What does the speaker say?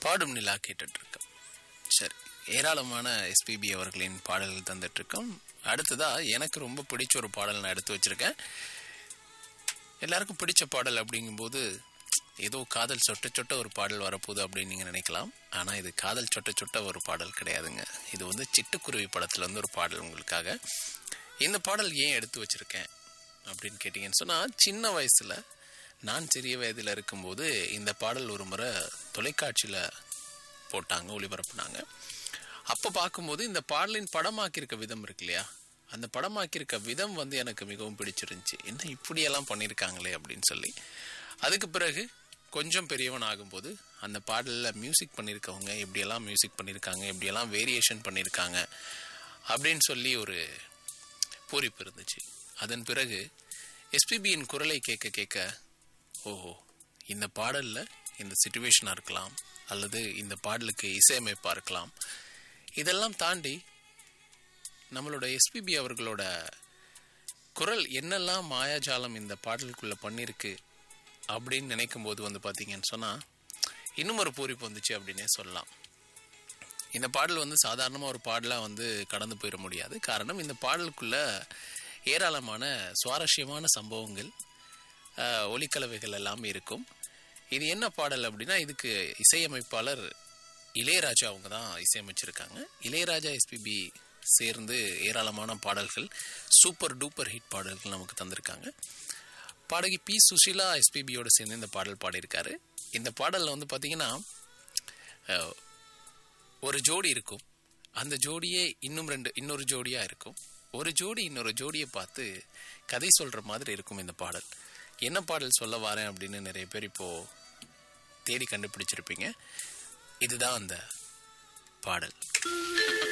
பாடும் நிலா கேட்டுட்டு இருக்கோம் சரி ஏராளமான எஸ்பிபி அவர்களின் பாடல்கள் தந்துட்டு இருக்கோம் அடுத்ததா எனக்கு ரொம்ப பிடிச்ச ஒரு பாடல் நான் எடுத்து வச்சிருக்கேன் எல்லாருக்கும் பிடிச்ச பாடல் அப்படிங்கும்போது ஏதோ காதல் சொட்ட சொட்ட ஒரு பாடல் வரப்போகுது அப்படின்னு நீங்கள் நினைக்கலாம் ஆனால் இது காதல் சொட்ட சொட்ட ஒரு பாடல் கிடையாதுங்க இது வந்து சிட்டுக்குருவி படத்துல இருந்து ஒரு பாடல் உங்களுக்காக இந்த பாடல் ஏன் எடுத்து வச்சிருக்கேன் அப்படின்னு கேட்டிங்கன்னு சொன்னால் சின்ன வயசில் நான் சிறிய வயதில் இருக்கும்போது இந்த பாடல் ஒரு முறை தொலைக்காட்சியில் போட்டாங்க ஒளிபரப்புனாங்க அப்போ பார்க்கும்போது இந்த பாடலின் படமாக்கியிருக்க விதம் இருக்கு இல்லையா அந்த படமாக்கியிருக்க விதம் வந்து எனக்கு மிகவும் பிடிச்சிருந்துச்சு என்ன இப்படியெல்லாம் பண்ணியிருக்காங்களே அப்படின்னு சொல்லி அதுக்கு பிறகு கொஞ்சம் பெரியவன் ஆகும்போது அந்த பாடலில் மியூசிக் பண்ணியிருக்கவங்க எப்படியெல்லாம் மியூசிக் பண்ணியிருக்காங்க எப்படியெல்லாம் வேரியேஷன் பண்ணியிருக்காங்க அப்படின்னு சொல்லி ஒரு பூரிப்பு இருந்துச்சு அதன் பிறகு எஸ்பிபியின் குரலை கேட்க கேட்க ஓஹோ இந்த பாடலில் இந்த சுச்சுவேஷனாக இருக்கலாம் அல்லது இந்த பாடலுக்கு இசையமைப்பாக இருக்கலாம் இதெல்லாம் தாண்டி நம்மளோட எஸ்பிபி அவர்களோட குரல் என்னெல்லாம் மாயாஜாலம் இந்த பாடலுக்குள்ளே பண்ணியிருக்கு அப்படின்னு நினைக்கும் போது வந்து பார்த்தீங்கன்னு சொன்னால் இன்னும் ஒரு பூரிப்பு வந்துச்சு அப்படின்னே சொல்லலாம் இந்த பாடல் வந்து சாதாரணமாக ஒரு பாடலாக வந்து கடந்து போயிட முடியாது காரணம் இந்த பாடலுக்குள்ள ஏராளமான சுவாரஸ்யமான சம்பவங்கள் ஆஹ், ஒலிக்கலவைகள் எல்லாம் இருக்கும் இது என்ன பாடல் அப்படின்னா இதுக்கு இசையமைப்பாளர் இளையராஜா அவங்க தான் இசையமைச்சிருக்காங்க இளையராஜா எஸ்பிபி சேர்ந்து ஏராளமான பாடல்கள் சூப்பர் டூப்பர் ஹிட் பாடல்கள் நமக்கு தந்திருக்காங்க பாடகி பி சுஷீலா எஸ்பிபியோட சேர்ந்து இந்த பாடல் பாடியிருக்காரு இந்த பாடலில் வந்து பார்த்தீங்கன்னா அஹ், ஒரு ஜோடி இருக்கும் அந்த ஜோடியே இன்னும் ரெண்டு இன்னொரு ஜோடியாக இருக்கும் ஒரு ஜோடி இன்னொரு ஜோடியை பார்த்து கதை சொல்கிற மாதிரி இருக்கும் இந்த பாடல் என்ன பாடல் சொல்ல வரேன் அப்படின்னு நிறைய பேர் இப்போது தேடி கண்டுபிடிச்சிருப்பீங்க இதுதான் அந்த பாடல்